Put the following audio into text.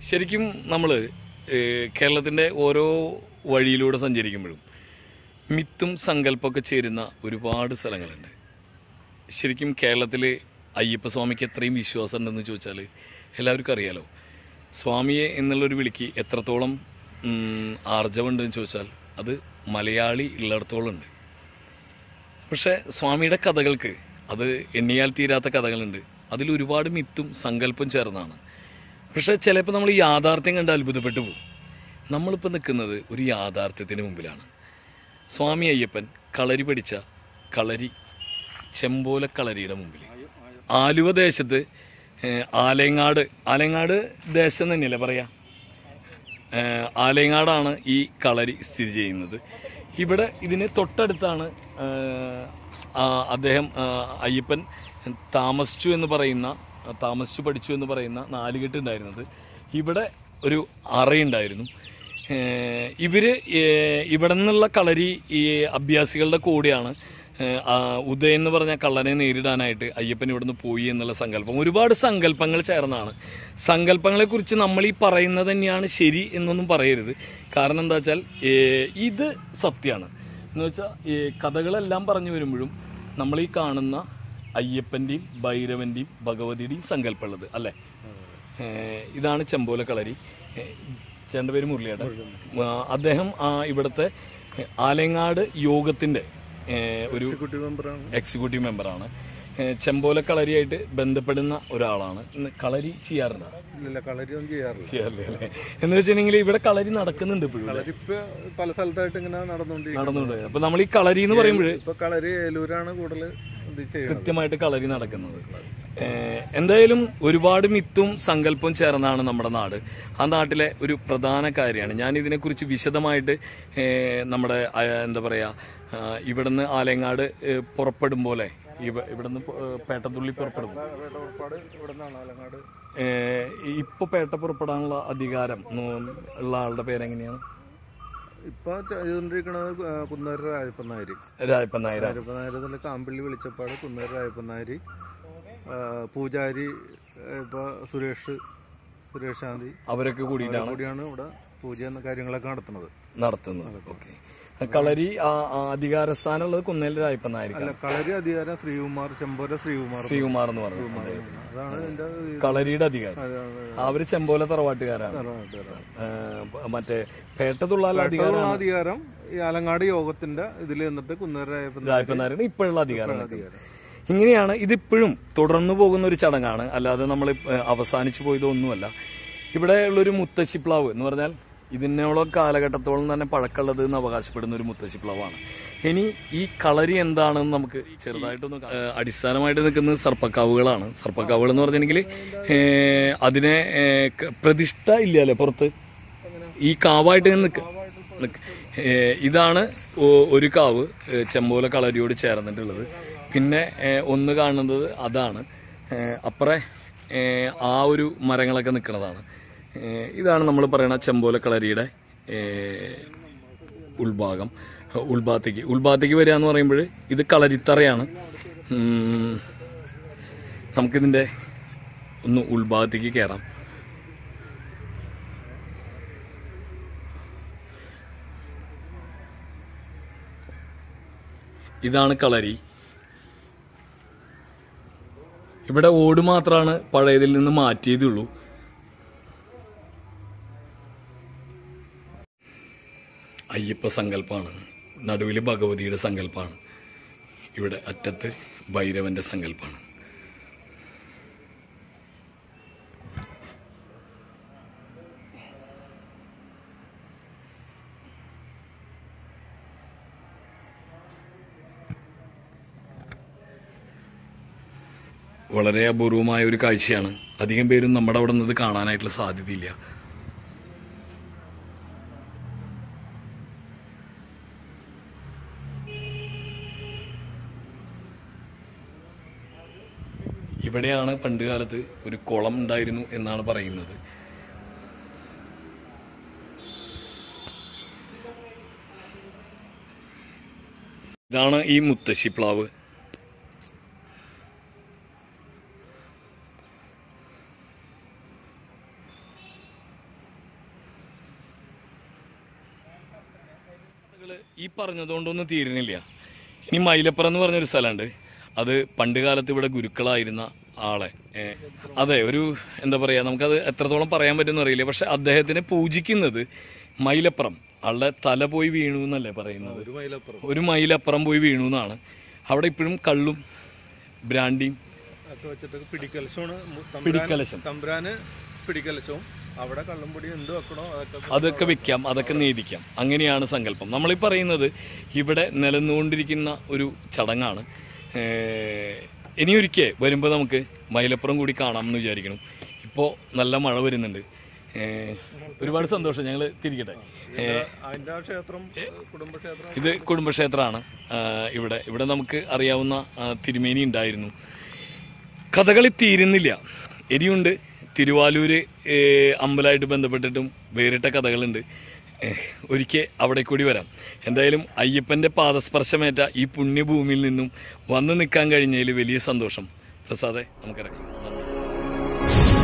ശരിക്കും നമ്മൾ കേരളത്തിൻ്റെ ഓരോ വഴിയിലൂടെ സഞ്ചരിക്കുമ്പോഴും മിത്തും സങ്കല്പമൊക്കെ ചേരുന്ന ഒരുപാട് സ്ഥലങ്ങളുണ്ട് ശരിക്കും കേരളത്തിൽ അയ്യപ്പസ്വാമിക്ക് എത്രയും വിശ്വാസം ഉണ്ടെന്ന് ചോദിച്ചാൽ എല്ലാവർക്കും അറിയാലോ സ്വാമിയെ എന്നുള്ളൊരു വിളിക്ക് എത്രത്തോളം ഉം, ആർജവമുണ്ടെന്ന് ചോദിച്ചാൽ അത് മലയാളി ഉള്ളിടത്തോളം ഉണ്ട് പക്ഷേ സ്വാമിയുടെ കഥകൾക്ക് അത് എണ്ണിയാൽ തീരാത്ത കഥകളുണ്ട് അതിൽ ഒരുപാട് മിത്തും സങ്കല്പം ചേർന്നാണ് പക്ഷേ ചിലപ്പോൾ നമ്മൾ ഈ യാഥാർത്ഥ്യം കണ്ട് അത്ഭുതപ്പെട്ടു പോകും നമ്മളിപ്പോൾ നിൽക്കുന്നത് ഒരു യാഥാർത്ഥ്യത്തിന് മുമ്പിലാണ് സ്വാമി അയ്യപ്പൻ കളരി പഠിച്ച കളരി ചെമ്പോല കളരിയുടെ മുമ്പിൽ ആലുവ ദേശത്ത് ഏഹ്, ആലയങ്ങാട് ആലയങ്ങാട് ദേശം തന്നെയല്ലേ പറയാ ഏഹ്, ആലയങ്ങാടാണ് ഈ കളരി സ്ഥിതി ചെയ്യുന്നത് ഇവിടെ ഇതിന് തൊട്ടടുത്താണ് ഏഹ്, ആ, അദ്ദേഹം ആ, അയ്യപ്പൻ താമസിച്ചു എന്ന് പറയുന്ന താമസിച്ചു പഠിച്ചു എന്ന് പറയുന്ന നാലുകെട്ട് ഉണ്ടായിരുന്നത് ഇവിടെ ഒരു അറയുണ്ടായിരുന്നു ഏഹ്, ഇവര് ഏഹ്, ഇവിടെ നിന്നുള്ള കളരി ഈ അഭ്യാസികളുടെ കൂടെയാണ് ഏഹ്, ആ ഉദയൻ എന്ന് പറഞ്ഞ കള്ളനെ നേരിടാനായിട്ട് അയ്യപ്പൻ ഇവിടുന്ന് പോയി എന്നുള്ള സങ്കല്പം ഒരുപാട് സങ്കല്പങ്ങൾ ചേർന്നാണ് സങ്കല്പങ്ങളെ കുറിച്ച് നമ്മൾ ഈ പറയുന്നത് തന്നെയാണ് ശരി എന്നൊന്നും പറയരുത് കാരണം എന്താ വെച്ചാൽ ഏഹ്, ഇത് സത്യമാണ് എന്ന് വെച്ചാൽ ഈ കഥകളെല്ലാം പറഞ്ഞു വരുമ്പോഴും നമ്മൾ ഈ കാണുന്ന അയ്യപ്പന്റെയും ഭൈരവന്റെയും ഭഗവതിയുടെയും സങ്കല്പമുള്ളത് അല്ലേ ഏഹ്, ഇതാണ് ചെമ്പോല കളരി ഏഹ്, ചേട്ടൻ്റെ പേര് മുരളിയേട്ടൻ ആ, അദ്ദേഹം ആ, ഇവിടുത്തെ ആലങ്ങാട് യോഗത്തിന്റെ ഏഹ്, ഒരു എക്സിക്യൂട്ടീവ് മെമ്പറാണ് എക്സിക്യൂട്ടീവ് മെമ്പറാണ് ഏഹ്, ചെമ്പോല കളരിയായിട്ട് ബന്ധപ്പെടുന്ന ഒരാളാണ് ഇന്ന് കളരി ചെയ്യാറുണ്ട് ഇല്ല കളരി ഒന്നും ചെയ്യാറില്ല ചെയ്യാറില്ല അല്ലേ എന്ന് വെച്ചിട്ടുണ്ടെങ്കിൽ ഇവിടെ കളരി നടക്കുന്നുണ്ട് ഇപ്പോഴും അല്ലേ? കളരി ഇപ്പൊ പല സ്ഥലത്തായിട്ട് ഇങ്ങനെ നടന്നുകൊണ്ടിരിക്കും നടന്നുകൊണ്ട് അപ്പൊ നമ്മൾ ഈ കളരി എന്ന് പറയുമ്പോൾ ഇപ്പൊ കളരി ഏലൂരാണ് കൂടുതൽ ഇത് ചെയ്യുന്നത് കൃത്യമായിട്ട് കളരി നടക്കുന്നത് ഏഹ് എന്തായാലും ഒരുപാട് മിത്തും സങ്കല്പവും ചേർന്നാണ് നമ്മുടെ നാട് ആ നാട്ടിലെ ഒരു പ്രധാന കാര്യമാണ് ഞാൻ ഇതിനെക്കുറിച്ച് വിശദമായിട്ട് ഏഹ് നമ്മുടെ ആ, എന്താ പറയാ ആ, ഇവിടുന്ന് ആലങ്ങാട് ഏഹ് പുറപ്പെടും പോലെ ഇവ- ഇവിടുന്ന് പു- ഏഹ് പേട്ടത്തുള്ളി പുറപ്പെടും വേട്ടപ്പാട് ഇവിടെ നിന്നാണ് ആലങ്ങാട് ഏഹ് ഇപ്പൊ പേട്ട പുറപ്പെടാനുള്ള അധികാരം ഉം, ഉള്ള ആളുടെ പേരെങ്ങനെയാണ് ഇപ്പൊ ച- ചെയ്തുകൊണ്ടിരിക്കുന്നത് കുന്നേര രാജപ്പനാരി രാജപ്പൻ നായര രാജപ്പനാരി കാമ്പിള്ളി വിളിച്ചപ്പാട് കുന്നേര രാജപ്പനാരി ആ, പൂജാരി ആ, ഇപ്പൊ സുരേഷ് സുരേഷ് ശാന്തി അവരൊക്കെ കൂടിയിട്ടാണ് കൂടിയാണ് ഇവിടെ പൂജ എന്ന കാര്യങ്ങളൊക്കെ നടത്തുന്നത് നടത്തുന്നത് ഓക്കെ കളരി ആ ആ അധികാരസ്ഥാനുള്ളത് കുന്നേൽ രാജപ്പൻ നായരിക്കാണ് അല്ല കളരി അധികാരം ശ്രീകുമാർ ചെമ്പോര ശ്രീകുമാർ ശ്രീകുമാർ എന്ന് പറഞ്ഞു അദ്ദേഹത്തിന്. അതാണ് എന്റെ കളരിയുടെ അധികാരം അവര് ചെമ്പോല തറവാട്ടുകാരാണ് ഏഹ് മറ്റേ പേട്ടതുള്ള അധികാരം അധികാരം ഈ ആലങ്ങാട് യോഗത്തിന്റെ ഇതിൽ നിന്നിട്ട് കുന്നേര രാജപ്പൻ രാജപ്പനാരാണ് ഇപ്പോഴുള്ള അധികാരം നിൽക്കുന്നത്. ഇങ്ങനെയാണ് ഇതിപ്പോഴും തുടർന്നു പോകുന്ന ഒരു ചടങ്ങാണ് അല്ലാതെ നമ്മൾ അവസാനിച്ചു പോയതൊന്നുമല്ല ഇവിടെ ഉള്ളൊരു മുത്തശ്ശിപ്ലാവ് എന്ന് പറഞ്ഞാൽ ഇതിനോളം കാലഘട്ടത്തോളം തന്നെ പഴക്കമുള്ളത് എന്ന് അവകാശപ്പെടുന്ന ഒരു മുത്തശ്ശിപ്ലാവാണ് ഇനി ഈ കളരി എന്താണെന്ന് നമുക്ക് ചെറുതായിട്ടൊന്ന് കാ- ഏഹ് അടിസ്ഥാനമായിട്ട് നിൽക്കുന്നത് സർപ്പക്കാവുകളാണ് സർപ്പക്കാവുകൾ എന്ന് പറഞ്ഞിട്ടുണ്ടെങ്കിൽ ഏഹ് അതിനെ ഏഹ് ക- പ്രതിഷ്ഠ ഇല്ലല്ലേ പുറത്ത് ഈ കാവായിട്ട് നിൽക്ക നിക്ക- ഏഹ് ഇതാണ് ഒ- ഒരു കാവ് ഏഹ് ചെമ്പോല കളരിയോട് ചേർന്നിട്ടുള്ളത് പിന്നെ ഏഹ് ഒന്ന് കാണുന്നത് അതാണ് ഏഹ് അപ്പുറേ ഏഹ് ആ ഒരു മരങ്ങളൊക്കെ നിൽക്കുന്നതാണ് ഏഹ് ഇതാണ് നമ്മൾ പറയുന്ന ചെമ്പോല കളരിയുടെ ഏഹ് ഉൾഭാഗം ഉൾഭാഗത്തേക്ക് ഉൾഭാഗത്തേക്ക് വരിക എന്ന് പറയുമ്പോൾ ഇത് കളരിത്തറയാണ് ഉം, നമുക്കിതിൻ്റെ ഒന്ന് ഉൾഭാഗത്തേക്ക് കയറാം ഇതാണ് കളരി ഇവിടെ ഓട് മാത്രമാണ് പഴയതിൽ നിന്ന് മാറ്റിയതേ ഉള്ളൂ അയ്യപ്പ സങ്കല്പമാണ് നടുവിൽ ഭഗവതിയുടെ സങ്കല്പമാണ് ഇവിടെ അറ്റത്ത് ഭൈരവന്റെ സങ്കല്പമാണ് വളരെ അപൂർവമായ ഒരു കാഴ്ചയാണ് അധികം പേരും നമ്മുടെ അവിടെ നിന്ന് കാണാനായിട്ടുള്ള സാധ്യതയില്ല ഇവിടെയാണ് പണ്ട് കാലത്ത് ഒരു കുളം ഉണ്ടായിരുന്നു എന്നാണ് പറയുന്നത് ഇതാണ് ഈ മുത്തശ്ശി പ്ലാവ് ഞങ്ങള് ഈ പറഞ്ഞതുകൊണ്ടൊന്നും തീരുന്നില്ല ഇനി മൈലപ്പുറം എന്ന് പറഞ്ഞൊരു സ്ഥലമുണ്ട് അത് പണ്ട് കാലത്ത് ഇവിടെ ഗുരുക്കളായിരുന്ന ആളെ ഏ, അതെ ഒരു എന്താ പറയാ നമുക്കത് എത്രത്തോളം പറയാൻ പറ്റുമെന്ന് അറിയില്ല പക്ഷെ അദ്ദേഹത്തിനെ പൂജിക്കുന്നത് മൈലപ്പുറം ആളുടെ തല പോയി വീണു എന്നല്ലേ പറയുന്നത് ഒരു മൈലപ്പുറം ഒരു മൈലപ്പുറം പോയി വീണു എന്നാണ് അവിടെ ഇപ്പോഴും കള്ളും ബ്രാൻഡിയും ഒക്കെ വെച്ചിട്ട് പിടിക്കലശമാണ് മു- തമ്പുരാൻ- പിടിക്കലശം. തമ്പുരാന് പിടിക്കലശവും അവിടെ കള്ളുംപൊടി എന്ത് വെക്കണോ അതൊക്കെ അതൊക്കെ വെക്കാം അതൊക്കെ നീതിക്കാം അങ്ങനെയാണ് സങ്കല്പം നമ്മളീ പറയുന്നത് ഇവിടെ നിലനിന്നുകൊണ്ടിരിക്കുന്ന ഒരു ചടങ്ങാണ് ഏഹ് ഇനിയൊരിക്കൽ വരുമ്പോൾ നമുക്ക് മൈലപ്പുറം കൂടി കാണാമെന്ന് വിചാരിക്കണം ഇപ്പോൾ നല്ല മഴ വരുന്നുണ്ട് ഏഹ് ഒരുപാട് സന്തോഷം ഞങ്ങൾ തിരിക്കട്ടെ ഏഹ് അതിന്റെ ആ ക്ഷേത്രം കുടുംബക്ഷേത്രം ഇത് കുടുംബക്ഷേത്രമാണ് ആഹ് ഇവിടെ ഇവിടെ നമുക്ക് അറിയാവുന്ന ആഹ് തിരുമേനി ഉണ്ടായിരുന്നു കഥകളി തീരുന്നില്ല ഇനിയുണ്ട് തിരുവാലൂര് ഏഹ് അമ്പലമായിട്ട് ബന്ധപ്പെട്ടിട്ടും വേറിട്ട കഥകളുണ്ട് ഏഹ് ഒരിക്കൽ അവിടെ കൂടി വരാം എന്തായാലും അയ്യപ്പന്റെ പാദസ്പർശമേറ്റ ഈ പുണ്യഭൂമിയിൽ നിന്നും വന്നു നിൽക്കാൻ കഴിഞ്ഞതിൽ വലിയ സന്തോഷം പ്രസാദെ നമുക്കിറങ്ങാം നന്ദി